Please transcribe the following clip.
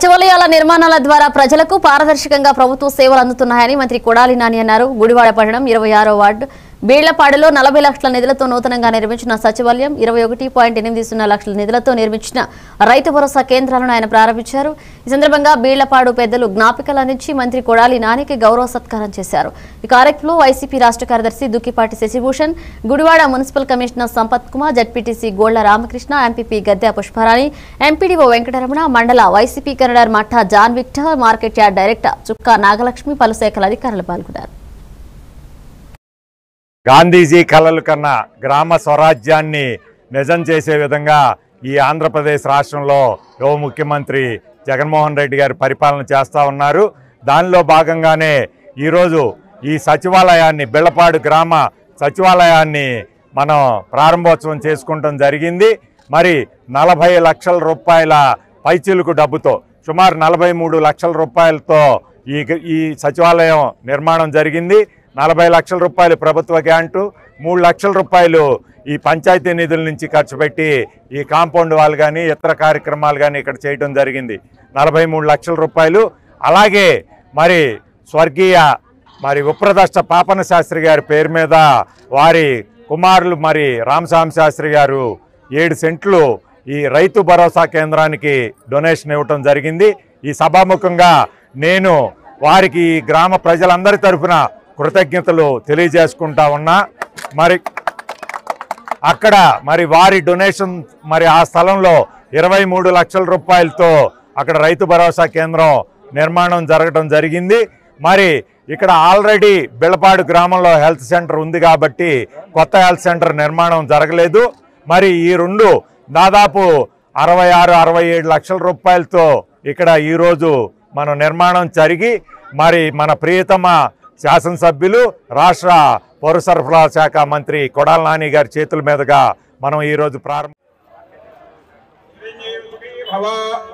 సచివాలయాల నిర్మాణాల ద్వారా ప్రజలకు పారదర్శకంగా ప్రభుత్వ సేవలు అందుతున్నాయని మంత్రి కొడాలి నాని అన్నారు గుడివాడ పట్టణం ఇరవై ఆరో వార్డు బీళ్లపాడులో నలభై లక్షల నిధులతో నూతనంగా నిర్మించిన సచివాలయం ఇరవై ఒకటి పాయింట్ ఎనిమిది సున్నా లక్షల నిధులతో నిర్మించిన రైతు భరోసా కేంద్రాలను ఆయన ప్రారంభించారు ఈ సందర్భంగా బీళ్లపాడు పెద్దలు జ్ఞాపికలు అందించి మంత్రి కొడాలి నానికి గౌరవ సత్కారం చేశారు ఈ కార్యక్రమంలో వైసీపీ రాష్ట్ర కార్యదర్శి Dukkipati Sasibhushan Gudivada municipal commissioner Sampath Kumar ZPTC Golla Ramakrishna MPP Gadde Pushparani MPDO Venkataramana మండల వైసీపీ కన్నడర్ మఠ John Victor market yard director Chukka Nagalakshmi పలు శాఖల అధికారులు పాల్గొన్నారు గాంధీజీ కలలు కన్నా గ్రామ స్వరాజ్యాన్ని నిజం చేసే విధంగా ఈ ఆంధ్రప్రదేశ్ రాష్ట్రంలో యువ ముఖ్యమంత్రి జగన్మోహన్ రెడ్డి గారు పరిపాలన చేస్తూ ఉన్నారు దానిలో భాగంగానే ఈరోజు ఈ సచివాలయాన్ని బిళ్ళపాడు గ్రామ సచివాలయాన్ని మనం ప్రారంభోత్సవం చేసుకుంటాం జరిగింది మరి నలభై లక్షల రూపాయల పైచిలుకు డబ్బుతో సుమారు నలభై మూడు లక్షల రూపాయలతో ఈ ఈ సచివాలయం నిర్మాణం జరిగింది నలభై లక్షల రూపాయలు ప్రభుత్వ గ్రాంటు మూడు లక్షల రూపాయలు ఈ పంచాయతీ నిధుల నుంచి ఖర్చు పెట్టి ఈ కాంపౌండ్ వాళ్ళు కానీ ఇతర కార్యక్రమాలు కానీ ఇక్కడ చేయడం జరిగింది నలభై మూడు లక్షల రూపాయలు అలాగే మరి స్వర్గీయ మరి ఉప్రదష్ట పాపన శాస్త్రి గారి పేరు మీద వారి కుమారులు మరి రామస్వామి శాస్త్రి గారు ఏడు సెంట్లు ఈ రైతు భరోసా కేంద్రానికి డొనేషన్ ఇవ్వటం జరిగింది ఈ సభాముఖంగా నేను వారికి ఈ గ్రామ ప్రజలందరి తరఫున కృతజ్ఞతలు తెలియజేసుకుంటా ఉన్నా మరి అక్కడ మరి వారి డొనేషన్ మరి ఆ స్థలంలో ఇరవై మూడు లక్షల రూపాయలతో అక్కడ రైతు భరోసా కేంద్రం నిర్మాణం జరగడం జరిగింది మరి ఇక్కడ ఆల్రెడీ బిళ్ళపాడు గ్రామంలో హెల్త్ సెంటర్ ఉంది కాబట్టి కొత్త హెల్త్ సెంటర్ నిర్మాణం జరగలేదు మరి ఈ రెండు దాదాపు అరవై ఆరు అరవై ఏడు లక్షల రూపాయలతో ఇక్కడ ఈరోజు మన నిర్మాణం జరిగి మరి మన ప్రియతమ శాసనసభ్యులు రాష్ట్ర పౌర సరఫరాల శాఖ మంత్రి కొడాల నాని గారి చేతుల మీదుగా మనం ఈరోజు ప్రారంభ భవ